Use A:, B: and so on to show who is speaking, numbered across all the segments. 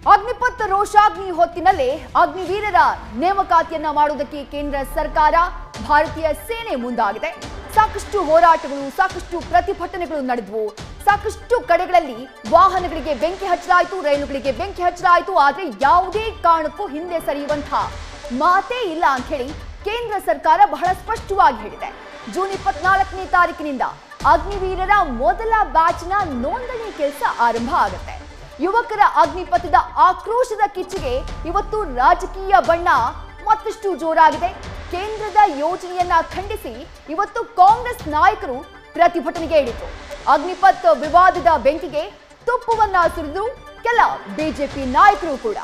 A: ಅಗ್ನಿಪತ್ ರೋಷಾಗ್ನಿ ಹೊತ್ತಿನಲ್ಲೇ ಅಗ್ನಿವೀರರ ನೇಮಕಾತಿಯನ್ನ ಮಾಡುವುದಕ್ಕೆ ಕೇಂದ್ರ ಸರ್ಕಾರ ಭಾರತೀಯ ಸೇನೆ ಮುಂದಾಗಿದೆ ಸಾಕಷ್ಟು ಹೋರಾಟಗಳು ಸಾಕಷ್ಟು ಪ್ರತಿಭಟನೆಗಳು ನಡೆದವು ಸಾಕಷ್ಟು ಕಡೆಗಳಲ್ಲಿ ವಾಹನಗಳಿಗೆ ಬೆಂಕಿ ಹಚ್ಚಲಾಯಿತು ರೈಲುಗಳಿಗೆ ಬೆಂಕಿ ಹಚ್ಚಲಾಯಿತು ಆದ್ರೆ ಯಾವುದೇ ಕಾರಣಕ್ಕೂ ಹಿಂದೆ ಸರಿಯುವಂತಹ ಮಾತೇ ಇಲ್ಲ ಅಂತ ಹೇಳಿ ಕೇಂದ್ರ ಸರ್ಕಾರ ಬಹಳ ಸ್ಪಷ್ಟವಾಗಿ ಹೇಳಿದೆ ಜೂನ್ ಇಪ್ಪತ್ನಾಲ್ಕನೇ ತಾರೀಕಿನಿಂದ ಅಗ್ನಿವೀರರ ಮೊದಲ ಬ್ಯಾಚ್ನ ನೋಂದಣಿ ಕೆಲಸ ಆರಂಭ ಆಗುತ್ತೆ ಯುವಕರ ಅಗ್ನಿಪಥದ ಆಕ್ರೋಶದ ಕಿಚ್ಚಿಗೆ ಇವತ್ತು ರಾಜಕೀಯ ಬಣ್ಣ ಮತ್ತಷ್ಟು ಜೋರಾಗಿದೆ ಕೇಂದ್ರದ ಯೋಜನೆಯನ್ನ ಖಂಡಿಸಿ ಇವತ್ತು ಕಾಂಗ್ರೆಸ್ ನಾಯಕರು ಪ್ರತಿಭಟನೆಗೆ ಇಳಿತು ಅಗ್ನಿಪಥ್ ವಿವಾದದ ಬೆಂಕಿಗೆ ತುಪ್ಪವನ್ನ ಸುರಿದ್ರು ಕೆಲ ಬಿಜೆಪಿ ನಾಯಕರು ಕೂಡ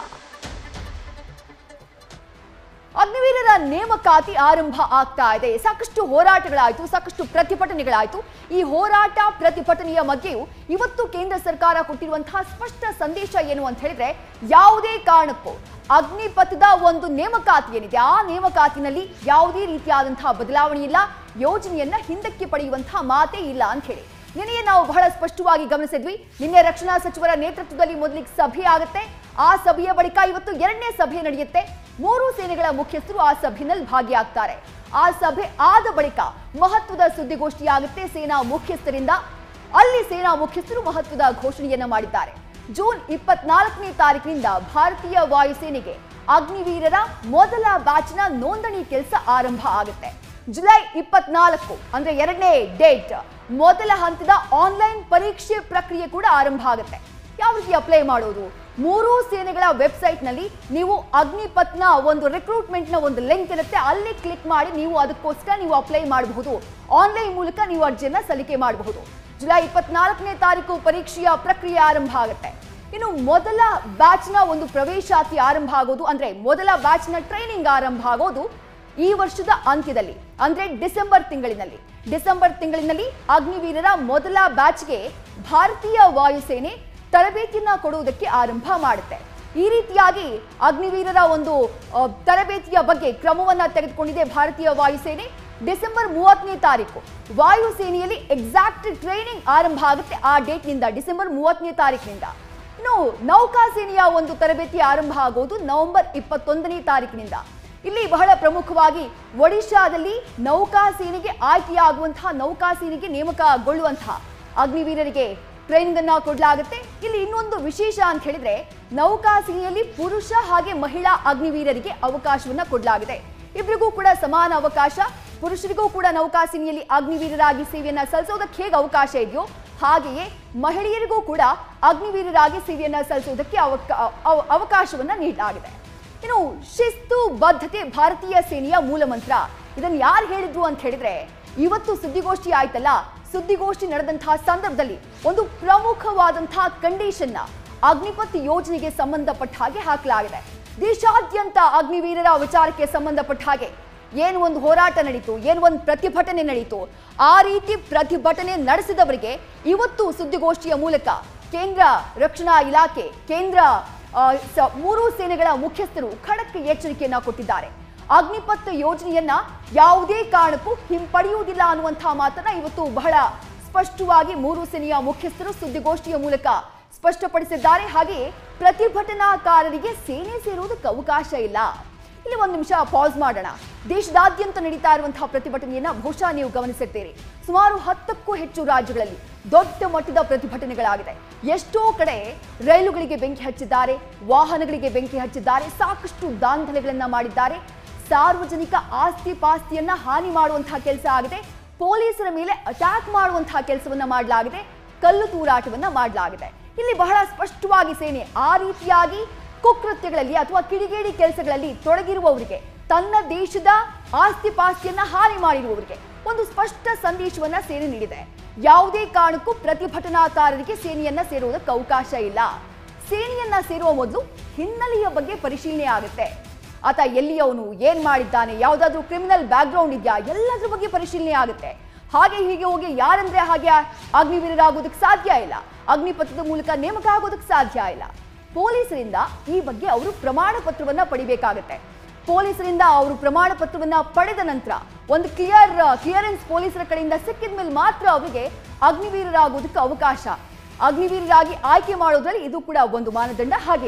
A: ಅಗ್ನಿವೀರರ ನೇಮಕಾತಿ ಆರಂಭ ಆಗ್ತಾ ಇದೆ ಸಾಕಷ್ಟು ಹೋರಾಟಗಳಾಯಿತು ಸಾಕಷ್ಟು ಪ್ರತಿಭಟನೆಗಳಾಯಿತು ಈ ಹೋರಾಟ ಪ್ರತಿಭಟನೆಯ ಮಧ್ಯೆಯೂ ಇವತ್ತು ಕೇಂದ್ರ ಸರ್ಕಾರ ಕೊಟ್ಟಿರುವಂತಹ ಸ್ಪಷ್ಟ ಸಂದೇಶ ಏನು ಅಂತ ಹೇಳಿದ್ರೆ ಯಾವುದೇ ಕಾರಣಕ್ಕೂ ಅಗ್ನಿಪಥದ ಒಂದು ನೇಮಕಾತಿ ಏನಿದೆ ಆ ನೇಮಕಾತಿನಲ್ಲಿ ಯಾವುದೇ ರೀತಿಯಾದಂತಹ ಬದಲಾವಣೆ ಇಲ್ಲ ಯೋಜನೆಯನ್ನ ಹಿಂದಕ್ಕೆ ಪಡೆಯುವಂತಹ ಮಾತೇ ಇಲ್ಲ ಅಂತ ಹೇಳಿ ನಿನ್ನೆ ನಾವು ಬಹಳ ಸ್ಪಷ್ಟವಾಗಿ ಗಮನಿಸಿದ್ವಿ ನಿನ್ನೆ ರಕ್ಷಣಾ ಸಚಿವರ ನೇತೃತ್ವದಲ್ಲಿ ಮೊದಲಿಗೆ ಸಭೆ ಆಗುತ್ತೆ ಆ ಸಭೆಯ ಬಳಿಕ ಇವತ್ತು ಎರಡನೇ ಸಭೆ ನಡೆಯುತ್ತೆ ಮೂರು ಸೇನೆಗಳ ಮುಖ್ಯಸ್ಥರು ಆ ಸಭೆಯಲ್ಲಿ ಭಾಗಿಯಾಗ್ತಾರೆ ಆ ಸಭೆ ಆದ ಬಳಿಕ ಮಹತ್ವದ ಸುದ್ದಿಗೋಷ್ಠಿ ಆಗುತ್ತೆ ಸೇನಾ ಮುಖ್ಯಸ್ಥರಿಂದ ಅಲ್ಲಿ ಸೇನಾ ಮುಖ್ಯಸ್ಥರು ಮಹತ್ವದ ಘೋಷಣೆಯನ್ನ ಮಾಡಿದ್ದಾರೆ ಜೂನ್ ಇಪ್ಪತ್ನಾಲ್ಕನೇ ತಾರೀಕಿನಿಂದ ಭಾರತೀಯ ವಾಯುಸೇನೆಗೆ ಅಗ್ನಿವೀರರ ಮೊದಲ ಬ್ಯಾಚ್ನ ನೋಂದಣಿ ಕೆಲಸ ಆರಂಭ ಆಗುತ್ತೆ ಜುಲೈ ಇಪ್ಪತ್ನಾಲ್ಕು ಅಂದ್ರೆ ಎರಡನೇ ಡೇಟ್ ಮೊದಲ ಹಂತದ ಆನ್ಲೈನ್ ಪರೀಕ್ಷೆ ಪ್ರಕ್ರಿಯೆ ಕೂಡ ಆರಂಭ ಆಗುತ್ತೆ ಯಾವ ರೀತಿ ಅಪ್ಲೈ ಮಾಡೋದು ಮೂರೂ ಸೇನೆಗಳ ವೆಬ್ಸೈಟ್ ನಲ್ಲಿ ನೀವು ಅಗ್ನಿಪಥ್ನ ಒಂದು ರಿಕ್ರೂಟ್ಮೆಂಟ್ ನ ಒಂದು ಲಿಂಕ್ ಇರುತ್ತೆ ಅಲ್ಲಿ ಕ್ಲಿಕ್ ಮಾಡಿ ನೀವು ಅದಕ್ಕೋಸ್ಕರ ನೀವು ಅಪ್ಲೈ ಮಾಡಬಹುದು ಆನ್ಲೈನ್ ಮೂಲಕ ನೀವು ಅರ್ಜಿಯನ್ನ ಸಲ್ಲಿಕೆ ಮಾಡಬಹುದು ಜುಲೈ ಇಪ್ಪತ್ನಾಲ್ಕನೇ ತಾರೀಕು ಪರೀಕ್ಷೆಯ ಪ್ರಕ್ರಿಯೆ ಆರಂಭ ಆಗುತ್ತೆ ಇನ್ನು ಮೊದಲ ಬ್ಯಾಚ್ನ ಒಂದು ಪ್ರವೇಶಾತಿ ಆರಂಭ ಆಗೋದು ಅಂದ್ರೆ ಮೊದಲ ಬ್ಯಾಚ್ನ ಟ್ರೈನಿಂಗ್ ಆರಂಭ ಆಗೋದು ಈ ವರ್ಷದ ಅಂತ್ಯದಲ್ಲಿ ಅಂದ್ರೆ ಡಿಸೆಂಬರ್ ತಿಂಗಳಿನಲ್ಲಿ ಡಿಸೆಂಬರ್ ತಿಂಗಳಿನಲ್ಲಿ ಅಗ್ನಿವೀರರ ಮೊದಲ ಬ್ಯಾಚ್ಗೆ ಭಾರತೀಯ ವಾಯುಸೇನೆ ತರಬೇತಿಯನ್ನ ಕೊಡುವುದಕ್ಕೆ ಆರಂಭ ಮಾಡುತ್ತೆ ಈ ರೀತಿಯಾಗಿ ಅಗ್ನಿವೀರರ ಒಂದು ಆ, ತರಬೇತಿಯ ಬಗ್ಗೆ ಕ್ರಮವನ್ನ ತೆಗೆದುಕೊಂಡಿದೆ ಭಾರತೀಯ ವಾಯುಸೇನೆ ಡಿಸೆಂಬರ್ ಮೂವತ್ತನೇ ತಾರೀಕು ವಾಯುಸೇನೆಯಲ್ಲಿ ಎಕ್ಸಾಕ್ಟ್ ಟ್ರೈನಿಂಗ್ ಆರಂಭ ಆಗುತ್ತೆ ಆ ಡೇಟ್ನಿಂದ ಡಿಸೆಂಬರ್ ಮೂವತ್ತನೇ ತಾರೀಕಿನಿಂದ ಇನ್ನು ನೌಕಾಸೇನೆಯ ಒಂದು ತರಬೇತಿ ಆರಂಭ ಆಗೋದು ನವೆಂಬರ್ ಇಪ್ಪತ್ತೊಂದನೇ ತಾರೀಕಿನಿಂದ ಇಲ್ಲಿ ಬಹಳ ಪ್ರಮುಖವಾಗಿ ಒಡಿಶಾದಲ್ಲಿ ನೌಕಾಸೇನೆಗೆ ಆಯ್ಕೆಯಾಗುವಂತಹ ನೌಕಾಸೇನೆಗೆ ನೇಮಕಗೊಳ್ಳುವಂತಹ ಅಗ್ನಿವೀರರಿಗೆ ಟ್ರೈನಿಂಗ್ ಅನ್ನ ಕೊಡಲಾಗುತ್ತೆ ಇಲ್ಲಿ ಇನ್ನೊಂದು ವಿಶೇಷ ಅಂತ ಹೇಳಿದ್ರೆ ನೌಕಾಸೇನೆಯಲ್ಲಿ ಪುರುಷ ಹಾಗೆ ಮಹಿಳಾ ಅಗ್ನಿವೀರರಿಗೆ ಅವಕಾಶವನ್ನ ಕೊಡಲಾಗಿದೆ ಇಬ್ಬರಿಗೂ ಕೂಡ ಸಮಾನ ಅವಕಾಶ ಪುರುಷರಿಗೂ ಕೂಡ ನೌಕಾಸೇನೆಯಲ್ಲಿ ಅಗ್ನಿವೀರರಾಗಿ ಸೇವೆಯನ್ನ ಸಲ್ಲಿಸೋದಕ್ಕೆ ಹೇಗೆ ಅವಕಾಶ ಇದೆಯೋ ಹಾಗೆಯೇ ಮಹಿಳೆಯರಿಗೂ ಕೂಡ ಅಗ್ನಿವೀರರಾಗಿ ಸೇವೆಯನ್ನ ಸಲ್ಲಿಸೋದಕ್ಕೆ ಅವಕ ಅವ- ಅವಕಾಶವನ್ನ ನೀಡಲಾಗಿದೆ ಇನ್ನು ಶಿಸ್ತು ಬದ್ಧತೆ ಭಾರತೀಯ ಸೇನೆಯ ಮೂಲ ಮಂತ್ರ ಇದನ್ನು ಯಾರು ಹೇಳಿದ್ರು ಅಂತ ಹೇಳಿದ್ರೆ ಇವತ್ತು ಸುದ್ದಿಗೋಷ್ಠಿ ಆಯ್ತಲ್ಲ ಸುದ್ದಿಗೋಷ್ಠಿ ನಡೆದಂತಹ ಸಂದರ್ಭದಲ್ಲಿ ಒಂದು ಪ್ರಮುಖವಾದಂತಹ ಕಂಡೀಷನ್ನ ಅಗ್ನಿಪಥ್ ಯೋಜನೆಗೆ ಸಂಬಂಧಪಟ್ಟ ಹಾಗೆ ಹಾಕಲಾಗಿದೆ ದೇಶಾದ್ಯಂತ ಅಗ್ನಿವೀರರ ವಿಚಾರಕ್ಕೆ ಸಂಬಂಧಪಟ್ಟ ಹಾಗೆ ಏನು ಒಂದು ಹೋರಾಟ ನಡೀತು ಏನು ಒಂದು ಪ್ರತಿಭಟನೆ ನಡೀತು ಆ ರೀತಿ ಪ್ರತಿಭಟನೆ ನಡೆಸಿದವರಿಗೆ ಇವತ್ತು ಸುದ್ದಿಗೋಷ್ಠಿಯ ಮೂಲಕ ಕೇಂದ್ರ ರಕ್ಷಣಾ ಇಲಾಖೆ ಕೇಂದ್ರ ಆ, ಸ- ಮೂರೂ ಸೇನೆಗಳ ಮುಖ್ಯಸ್ಥರು ಖಡಕ್ ಎಚ್ಚರಿಕೆಯನ್ನ ಕೊಟ್ಟಿದ್ದಾರೆ ಅಗ್ನಿಪಥ್ ಯೋಜನೆಯನ್ನ ಯಾವುದೇ ಕಾರಣಕ್ಕೂ ಹಿಂಪಡೆಯುವುದಿಲ್ಲ ಅನ್ನುವಂತಹ ಮಾತನ್ನ ಇವತ್ತು ಬಹಳ ಸ್ಪಷ್ಟವಾಗಿ ಮೂರು ಸೇನೆಯ ಮುಖ್ಯಸ್ಥರು ಸುದ್ದಿಗೋಷ್ಠಿಯ ಮೂಲಕ ಸ್ಪಷ್ಟಪಡಿಸಿದ್ದಾರೆ ಹಾಗೆಯೇ ಪ್ರತಿಭಟನಾಕಾರರಿಗೆ ಸೇನೆ ಸೇರುವುದಕ್ಕೆ ಅವಕಾಶ ಇಲ್ಲ ಇಲ್ಲಿ ಒಂದು ನಿಮಿಷ ಪಾಸ್ ಮಾಡೋಣ ದೇಶದಾದ್ಯಂತ ನಡೀತಾ ಇರುವಂತಹ ಪ್ರತಿಭಟನೆಯನ್ನ ಬಹುಶಃ ನೀವು ಗಮನಿಸಿರ್ತೀರಿ ಸುಮಾರು ಹತ್ತಕ್ಕೂ ಹೆಚ್ಚು ರಾಜ್ಯಗಳಲ್ಲಿ ದೊಡ್ಡ ಮಟ್ಟದ ಪ್ರತಿಭಟನೆಗಳಾಗಿದೆ ಎಷ್ಟೋ ಕಡೆ ರೈಲುಗಳಿಗೆ ಬೆಂಕಿ ಹಚ್ಚಿದ್ದಾರೆ ವಾಹನಗಳಿಗೆ ಬೆಂಕಿ ಹಚ್ಚಿದ್ದಾರೆ ಸಾಕಷ್ಟು ದಾಂಧಲೆಗಳನ್ನ ಮಾಡಿದ್ದಾರೆ ಸಾರ್ವಜನಿಕ ಆಸ್ತಿ ಪಾಸ್ತಿಯನ್ನ ಹಾನಿ ಮಾಡುವಂತಹ ಕೆಲಸ ಆಗಿದೆ ಪೊಲೀಸರ ಮೇಲೆ ಅಟ್ಯಾಕ್ ಮಾಡುವಂತಹ ಕೆಲಸವನ್ನ ಮಾಡಲಾಗಿದೆ ಕಲ್ಲು ತೂರಾಟವನ್ನ ಮಾಡಲಾಗಿದೆ ಇಲ್ಲಿ ಬಹಳ ಸ್ಪಷ್ಟವಾಗಿ ಸೇನೆ ಆ ರೀತಿಯಾಗಿ ಕುಕೃತ್ಯಗಳಲ್ಲಿ ಅಥವಾ ಕಿಡಿಗೇಡಿ ಕೆಲಸಗಳಲ್ಲಿ ತೊಡಗಿರುವವರಿಗೆ ತನ್ನ ದೇಶದ ಆಸ್ತಿ ಪಾಸ್ತಿಯನ್ನ ಹಾನಿ ಮಾಡಿರುವವರಿಗೆ ಒಂದು ಸ್ಪಷ್ಟ ಸಂದೇಶವನ್ನ ಸೇನೆ ನೀಡಿದೆ ಯಾವುದೇ ಕಾರಣಕ್ಕೂ ಪ್ರತಿಭಟನಾಕಾರರಿಗೆ ಸೇನೆಯನ್ನ ಸೇರುವುದಕ್ಕೆ ಅವಕಾಶ ಇಲ್ಲ ಸೇನೆಯನ್ನ ಸೇರುವ ಮೊದಲು ಹಿನ್ನೆಲೆಯ ಬಗ್ಗೆ ಪರಿಶೀಲನೆ ಆಗುತ್ತೆ ಆತ ಎಲ್ಲಿಯವನು ಏನ್ ಮಾಡಿದ್ದಾನೆ ಯಾವ್ದಾದ್ರೂ ಕ್ರಿಮಿನಲ್ ಬ್ಯಾಕ್ಗ್ರೌಂಡ್ ಇದೆಯಾ ಎಲ್ಲದ್ರ ಬಗ್ಗೆ ಪರಿಶೀಲನೆ ಆಗುತ್ತೆ ಹಾಗೆ ಹೀಗೆ ಹೋಗಿ ಯಾರಂದ್ರೆ ಹಾಗೆ ಅಗ್ನಿವೀರರಾಗೋದಕ್ಕೆ ಸಾಧ್ಯ ಇಲ್ಲ ಅಗ್ನಿಪಥದ ಮೂಲಕ ನೇಮಕ ಆಗೋದಕ್ಕೆ ಸಾಧ್ಯ ಇಲ್ಲ ಪೊಲೀಸರಿಂದ ಈ ಬಗ್ಗೆ ಅವರು ಪ್ರಮಾಣ ಪತ್ರವನ್ನ ಪಡಿಬೇಕಾಗತ್ತೆ ಪೊಲೀಸರಿಂದ ಅವರು ಪ್ರಮಾಣ ಪತ್ರವನ್ನ ಪಡೆದ ನಂತರ ಒಂದು ಕ್ಲಿಯರ್ ಕ್ಲಿಯರೆನ್ಸ್ ಪೊಲೀಸರ ಕಡೆಯಿಂದ ಸಿಕ್ಕಿದ ಮೇಲೆ ಮಾತ್ರ ಅವರಿಗೆ ಅಗ್ನಿವೀರರಾಗೋದಕ್ಕೆ ಅವಕಾಶ ಅಗ್ನಿವೀರರಾಗಿ ಆಯ್ಕೆ ಮಾಡೋದ್ರಲ್ಲಿ ಇದು ಕೂಡ ಒಂದು ಮಾನದಂಡ ಹಾಗೆ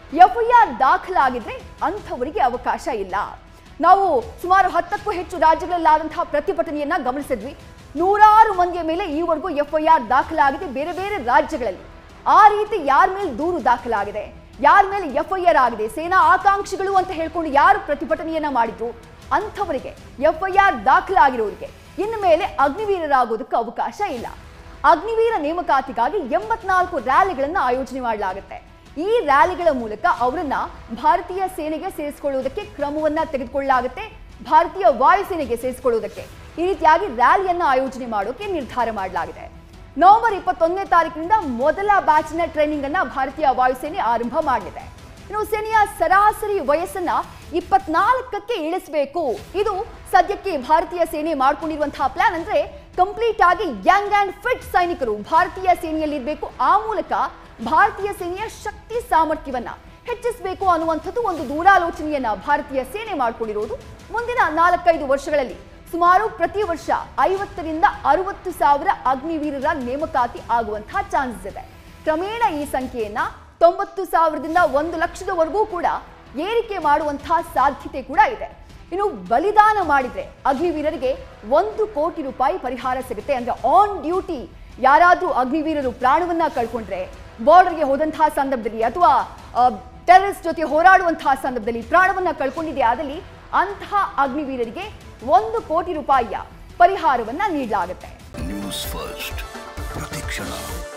A: ಎಫ್ಐಆರ್ ದಾಖಲಾಗಿದ್ರೆ ಅಂಥವರಿಗೆ ಅವಕಾಶ ಇಲ್ಲ ನಾವು ಸುಮಾರು ಹತ್ತಕ್ಕೂ ಹೆಚ್ಚು ರಾಜ್ಯಗಳಲ್ಲಾದಂತಹ ಪ್ರತಿಭಟನೆಯನ್ನ ಗಮನಿಸಿದ್ವಿ ನೂರಾರು ಮಂದಿಯ ಮೇಲೆ ಈವರೆಗೂ ಎಫ್ಐಆರ್ ದಾಖಲಾಗಿದೆ ಬೇರೆ ಬೇರೆ ರಾಜ್ಯಗಳಲ್ಲಿ ಆ ರೀತಿ ಯಾರ ಮೇಲೆ ದೂರು ದಾಖಲಾಗಿದೆ ಯಾರ ಮೇಲೆ ಎಫ್ಐಆರ್ ಆಗಿದೆ ಸೇನಾ ಆಕಾಂಕ್ಷಿಗಳು ಅಂತ ಹೇಳ್ಕೊಂಡು ಯಾರು ಪ್ರತಿಭಟನೆಯನ್ನ ಮಾಡಿದ್ರು ಅಂಥವರಿಗೆ ಎಫ್ಐಆರ್ ದಾಖಲಾಗಿರೋರಿಗೆ ಇನ್ನು ಮೇಲೆ ಅಗ್ನಿವೀರರಾಗೋದಕ್ಕೆ ಅವಕಾಶ ಇಲ್ಲ ಅಗ್ನಿವೀರ ನೇಮಕಾತಿಗಾಗಿ ಎಂಬತ್ನಾಲ್ಕು ರ್ಯಾಲಿಗಳನ್ನು ಆಯೋಜನೆ ಮಾಡಲಾಗುತ್ತೆ ಈ ರ್ಯಾಲಿಗಳ ಮೂಲಕ ಅವರನ್ನ ಭಾರತೀಯ ಸೇನೆಗೆ ಸೇರಿಸಿಕೊಳ್ಳುವುದಕ್ಕೆ ಕ್ರಮವನ್ನ ತೆಗೆದುಕೊಳ್ಳಲಾಗುತ್ತೆ ಭಾರತೀಯ ವಾಯುಸೇನೆಗೆ ಸೇರಿಸಿಕೊಳ್ಳುವುದಕ್ಕೆ ಈ ರೀತಿಯಾಗಿ ರ್ಯಾಲಿಯನ್ನ ಆಯೋಜನೆ ಮಾಡೋಕೆ ನಿರ್ಧಾರ ಮಾಡಲಾಗಿದೆ ನವೆಂಬರ್ ಇಪ್ಪತ್ತೊಂದನೇ ತಾರೀಕಿನಿಂದ ಮೊದಲ ಬ್ಯಾಚ್ನ ಟ್ರೈನಿಂಗ್ ಅನ್ನ ಭಾರತೀಯ ವಾಯುಸೇನೆ ಆರಂಭ ಮಾಡಲಿದೆ ಇನ್ನು ಸೇನೆಯ ಸರಾಸರಿ ವಯಸ್ಸನ್ನ ಇಪ್ಪತ್ನಾಲ್ಕಕ್ಕೆ ಇಳಿಸಬೇಕು ಇದು ಸದ್ಯಕ್ಕೆ ಭಾರತೀಯ ಸೇನೆ ಮಾಡ್ಕೊಂಡಿರುವಂತಹ ಪ್ಲಾನ್ ಅಂದ್ರೆ ಕಂಪ್ಲೀಟ್ ಆಗಿ ಯಂಗ್ ಅಂಡ್ ಫಿಟ್ ಸೈನಿಕರು ಭಾರತೀಯ ಸೇನೆಯಲ್ಲಿ ಇರಬೇಕು ಆ ಮೂಲಕ ಭಾರತೀಯ ಸೇನೆಯ ಶಕ್ತಿ ಸಾಮರ್ಥ್ಯವನ್ನ ಹೆಚ್ಚಿಸಬೇಕು ಅನ್ನುವಂಥದ್ದು ಒಂದು ದೂರಾಲೋಚನೆಯನ್ನ ಭಾರತೀಯ ಸೇನೆ ಮಾಡಿಕೊಂಡಿರೋದು ಮುಂದಿನ ನಾಲ್ಕೈದು ವರ್ಷಗಳಲ್ಲಿ ಸುಮಾರು ಪ್ರತಿ ವರ್ಷ ಐವತ್ತರಿಂದ ಅರವತ್ತು ಸಾವಿರ ಅಗ್ನಿವೀರರ ನೇಮಕಾತಿ ಆಗುವಂತಹ ಚಾನ್ಸಸ್ ಇದೆ ಕ್ರಮೇಣ ಈ ಸಂಖ್ಯೆಯನ್ನ ತೊಂಬತ್ತು ಸಾವಿರದಿಂದ ಒಂದು ಲಕ್ಷದವರೆಗೂ ಕೂಡ ಏರಿಕೆ ಮಾಡುವಂತಹ ಸಾಧ್ಯತೆ ಕೂಡ ಇದೆ ಇನ್ನು ಬಲಿದಾನ ಮಾಡಿದ್ರೆ ಅಗ್ನಿವೀರರಿಗೆ ಒಂದು ಕೋಟಿ ರೂಪಾಯಿ ಪರಿಹಾರ ಸಿಗುತ್ತೆ ಅಂದ್ರೆ ಆನ್ ಡ್ಯೂಟಿ ಯಾರಾದ್ರೂ ಅಗ್ನಿವೀರರು ಪ್ರಾಣವನ್ನ ಕಳ್ಕೊಂಡ್ರೆ ಬಾರ್ಡರ್ಗೆ ಹೋದಂತಹ ಸಂದರ್ಭದಲ್ಲಿ ಅಥವಾ ಟೆರರಿಸ್ಟ್ ಜೊತೆ ಹೋರಾಡುವಂತಹ ಸಂದರ್ಭದಲ್ಲಿ ಪ್ರಾಣವನ್ನ ಕಳ್ಕೊಂಡಿದೆ ಆದಲ್ಲಿ ಅಂತಹ ಅಗ್ನಿವೀರರಿಗೆ ಒಂದು ಕೋಟಿ ರೂಪಾಯಿಯ ಪರಿಹಾರವನ್ನ ನೀಡಲಾಗುತ್ತೆ
B: ನ್ಯೂಸ್ ಫಸ್ಟ್ ಪ್ರತಿಕ್ಷಣ